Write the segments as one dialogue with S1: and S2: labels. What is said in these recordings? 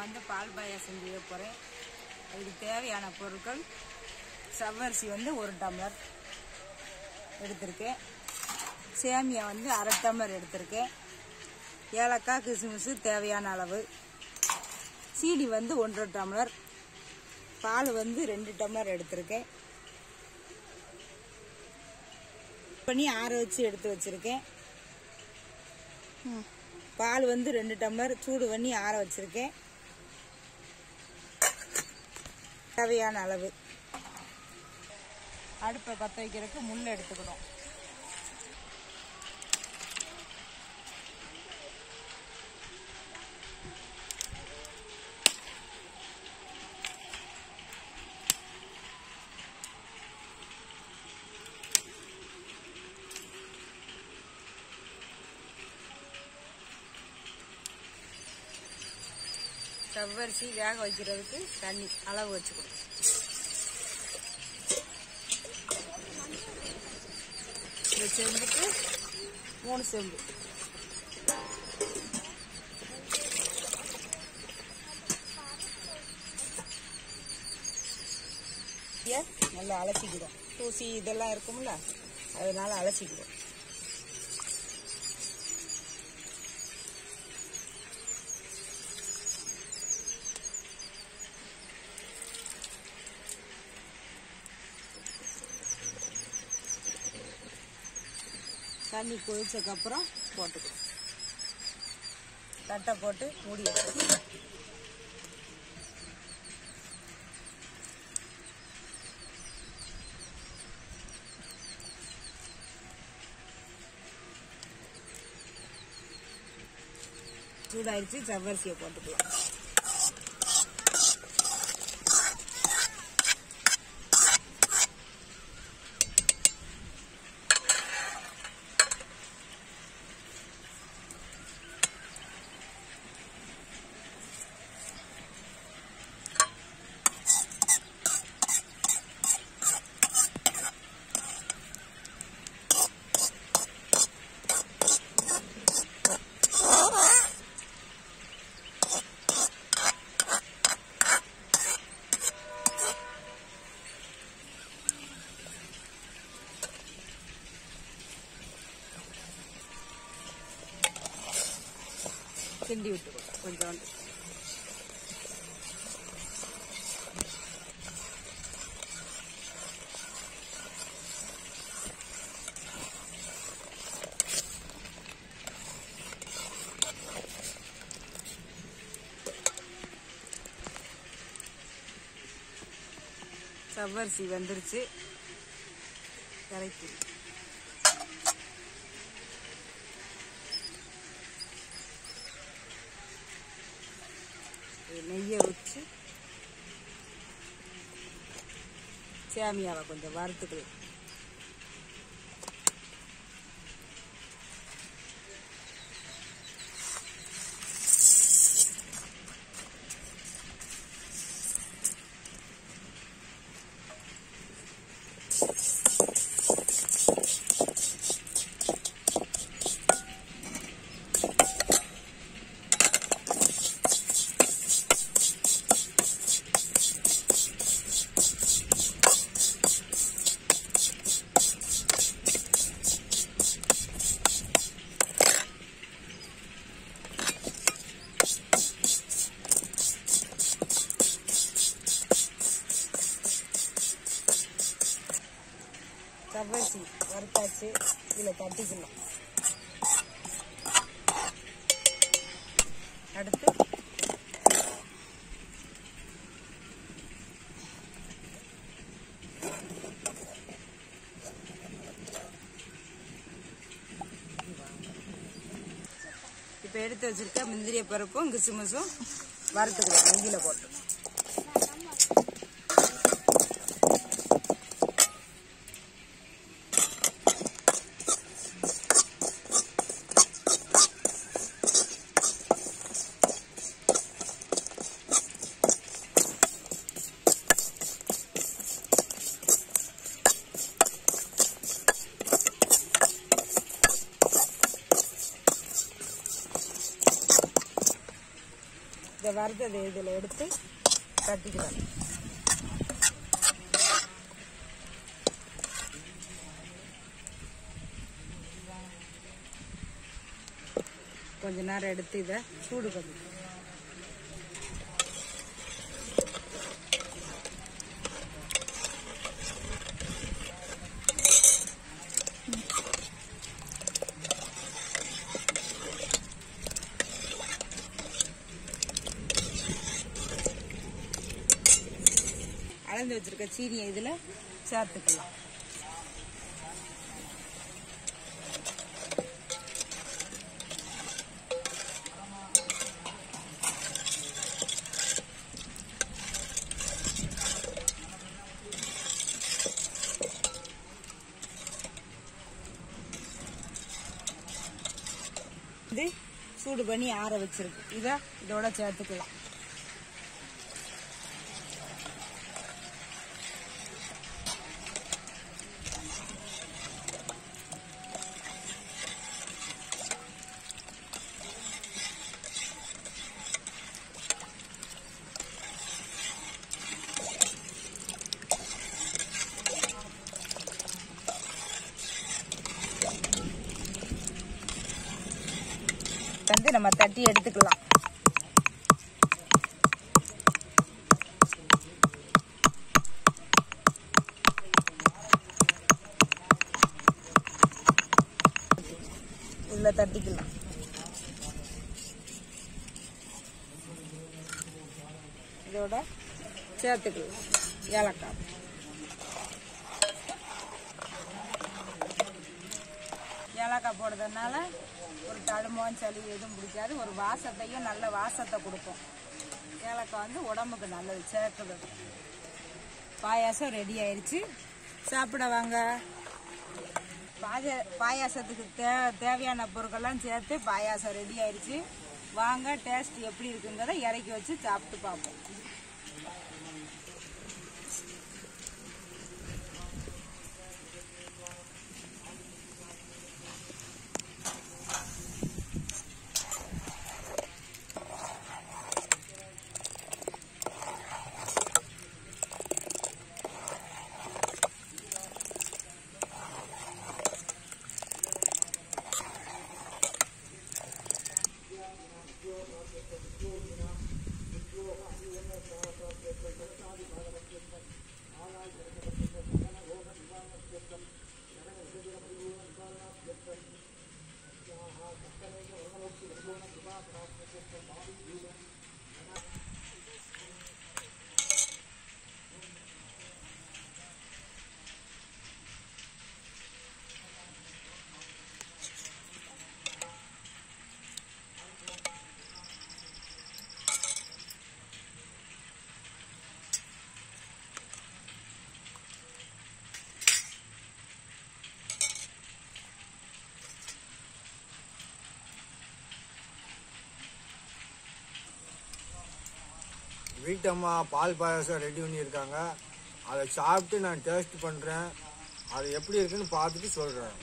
S1: வந்து பால் பாயாசம் செய்ய போகிறேன் இதுக்கு தேவையான பொருட்கள் சவ்வரிசி வந்து ஒரு டம்ளர் எடுத்திருக்கேன் சேமியா வந்து அரை டம்ளர் எடுத்திருக்கேன் ஏலக்காய் கிசுமிசு தேவையான அளவு சீனி வந்து ஒன்றரை டம்ளர் பால் வந்து ரெண்டு டம்ளர் எடுத்திருக்கேன் பண்ணி ஆற வச்சு எடுத்து வச்சிருக்கேன் பால் வந்து ரெண்டு டம்ளர் சூடு பண்ணி ஆற வச்சிருக்கேன் தேவையான அளவு அடுப்பை பற்ற வைக்கிறதுக்கு முள் எடுத்துக்கணும் செவ்வரிசி வேக வைக்கிறதுக்கு தண்ணி அளவு வச்சுக்கணும் இந்த செம்புக்கு மூணு செம்பு இதை நல்லா அலசிக்கிறோம் தூசி இதெல்லாம் இருக்கும்ல அதனால அலசிக்கிறோம் தண்ணி கொதிச்சதுக்கப்புறம் போட்டுக்கணும் தட்டை போட்டு மூடி வச்சு சூடாயிருச்சு செவ்வரிசியை போட்டுக்கலாம் கிண்டி விட்டுக்கணும் கொஞ்சோண்டு சவ்வரிசி வெந்துருச்சு கரைச்சி நெய்யை வச்சு சேமியாவை கொஞ்சம் வறுத்துக்கலாம் சவ்வரிசி வறுத்தாச்சு இதில் தட்டிக்கலாம் அடுத்து இப்போ எடுத்து வச்சிருக்க முந்திரிய பருப்பும் கிசுமிசும் வறுத்துக்கலாம் நெய்யில் போட்டு இதை வறுத்ததை இதில் எடுத்து தட்டிக்கலாம் கொஞ்ச நேரம் எடுத்து இதை சூடு பண்ணி அளந்து வச்சிருக்க சீனியை இதில் சேர்த்துக்கலாம் இது சூடு பண்ணி ஆற வச்சிருக்கு இதை இதோட சேர்த்துக்கலாம் வந்து நம்ம தட்டி எடுத்துக்கலாம் உள்ள தட்டிக்கலாம் இதோட சேர்த்துக்கலாம் ஏலக்காய் ஏலக்காய் போடுறதுனால ஒரு தழும்பம் சளி எதுவும் பிடிக்காது ஒரு வாசத்தையும் நல்ல வாசத்தை கொடுக்கும் ஏலக்காய் வந்து உடம்புக்கு நல்லது சேர்க்குறது பாயாசம் ரெடி ஆயிடுச்சு சாப்பிட வாங்க பாய பாயாசத்துக்கு தே தேவையான பொருட்கள்லாம் சேர்த்து பாயாசம் ரெடி ஆயிடுச்சு வாங்க டேஸ்ட் எப்படி இருக்குங்கிறத இறக்கி வச்சு சாப்பிட்டு பார்ப்போம்
S2: வீட்டம்மா பால் பாயாசம் ரெடி பண்ணியிருக்காங்க அதை சாப்பிட்டு நான் டேஸ்ட் பண்ணுறேன் அது எப்படி இருக்குன்னு பார்த்துட்டு சொல்கிறேன்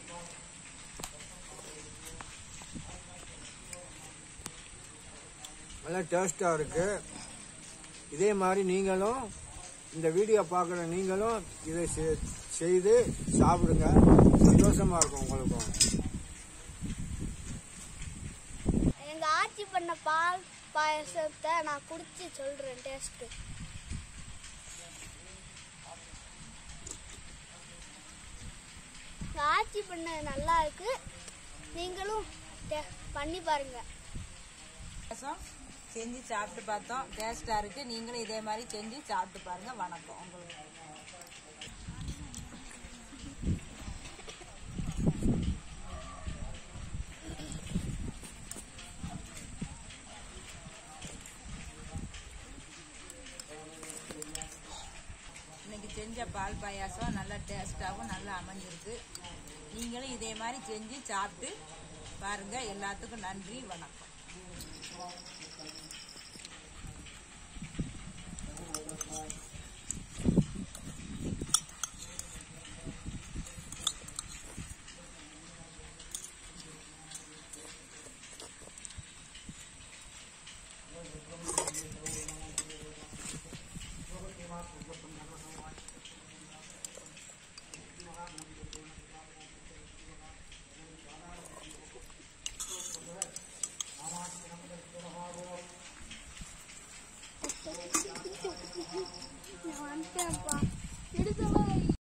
S2: நல்லா டேஸ்ட்டாக இருக்குது இதே மாதிரி நீங்களும் இந்த வீடியோ பார்க்குற நீங்களும் இதை செ- செய்து சாப்பிடுங்க சந்தோஷமாக இருக்கும் உங்களுக்கும்
S3: எங்க ஆச்சி பண்ண பால் பாயசத்தை நான் குடிச்சு சொல்றேன் டேஸ்ட் ஆச்சி பண்ண நல்லா இருக்கு நீங்களும் டே- பண்ணி பாருங்க
S1: பாயாசம் செஞ்சு சாப்பிட்டு பார்த்தோம் டேஸ்டா இருக்கு நீங்களும் இதே மாதிரி செஞ்சு சாப்பிட்டு பாருங்க வணக்கம் உங்களுக்கு இன்னைக்கு செஞ்ச பால் பாயாசம் நல்லா டேஸ்டாகவும் நல்லா அமைஞ்சிருக்கு நீங்களும் இதே மாதிரி செஞ்சு சாப்பிட்டு பாருங்க எல்லாத்துக்கும் நன்றி வணக்கம்
S3: வந்துட்டேன்ப்பா எடுக்கவா